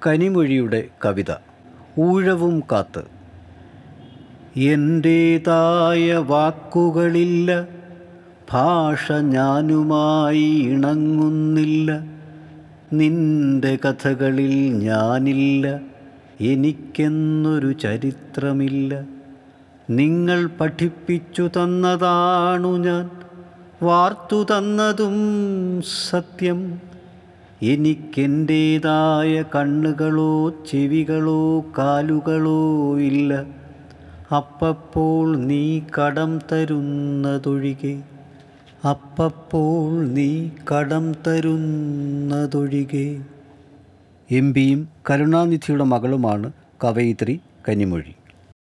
കനിമൊഴിയുടെ കവിത ഊഴവും കാത്ത് എൻ്റേതായ വാക്കുകളില്ല ഭാഷ ഞാനുമായി ഇണങ്ങുന്നില്ല നിന്റെ കഥകളിൽ ഞാനില്ല എനിക്കെന്നൊരു ചരിത്രമില്ല നിങ്ങൾ പഠിപ്പിച്ചു തന്നതാണു ഞാൻ വാർത്തു തന്നതും സത്യം എനിക്കെൻ്റേതായ കണ്ണുകളോ ചെവികളോ കാലുകളോ ഇല്ല അപ്പപ്പോൾ നീ കടം തരുന്നതൊഴികെ അപ്പപ്പോൾ നീ കടം തരുന്നതൊഴികെ എം പിയും കരുണാനിധിയുടെ മകളുമാണ് കവയിത്രി കനിമൊഴി